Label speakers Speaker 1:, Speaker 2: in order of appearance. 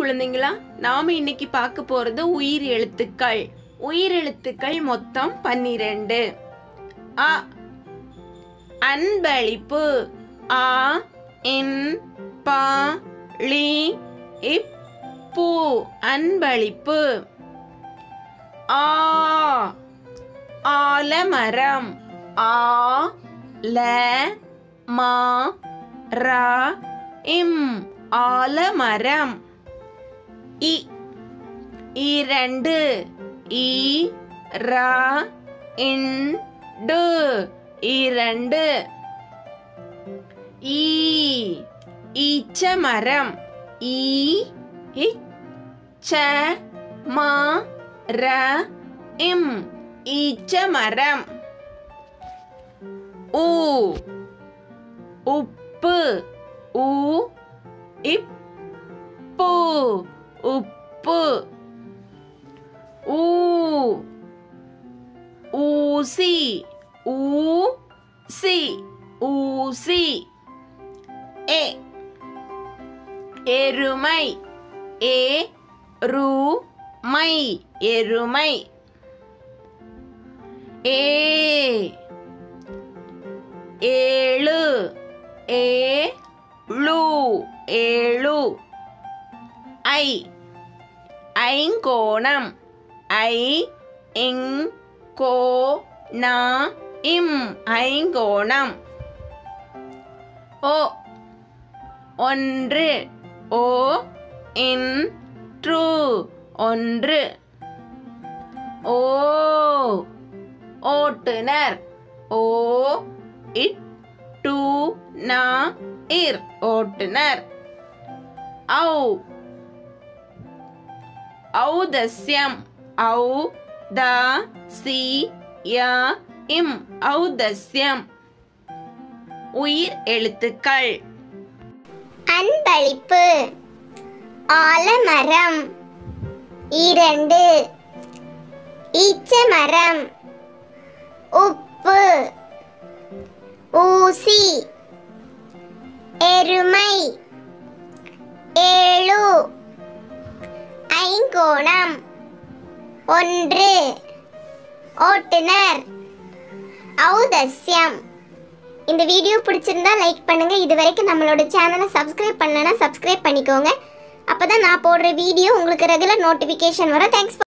Speaker 1: குழந்தைங்களா நாம இன்னைக்கு பார்க்க போறது உயிர் எழுத்துக்கள் உயிர் எழுத்துக்கள் மொத்தம் பன்னிரண்டு அ அன்பளிப்பு ஆ இன் பா லி இப் பூ அன்பளிப்பு ஆ ஆலமரம் ஆ ல மா ரா இம் ஆலமரம் இ இரண்டு இ ரா இன் டு இரண்டு ஈ ஈச்ச மரம் ஈ இச்ச ம ர இம் ஈச்ச மரம் ஊ உப்பு ஊ இப்பு உப்பு ஊ ஊசி ஊ சி ஊசி ஏ எருமை ஏ ரு மை எருமை ஏ ஏழு ஏ ளு ஏழு ஐ ஐங்கோணம் ஐ இங் கோ நா இம் ஐங்கோணம் ஓ ஒன்று ஓ இன் ட்ரூ ஒன்று ஓ ஓட்டுனர் ஓ இட் டு நா இர் ஓட்டுனர் ஔ ஔதஸ்யம் ஔ த சி ய இம் ஔதஸ்யம் உயிர் எழுத்துக்கள்
Speaker 2: அன்பளிப்பு ஆலமரம் இரண்டு ஈச்சமரம் உப்பு ஊசி எருமை ஏழு ஐங்கோணம் ஒன்று ஓட்டுனர் ஔதஸ்யம் இந்த வீடியோ பிடிச்சிருந்தா லைக் பண்ணுங்க இது வரைக்கும் நம்மளோட சேனலை சப்ஸ்கிரைப் பண்ணலனா சப்ஸ்கிரைப் பண்ணிக்கோங்க அப்பதான் நான் போடுற வீடியோ உங்களுக்கு ரெகுலர் நோட்டிஃபிகேஷன் வரும் தேங்க்ஸ்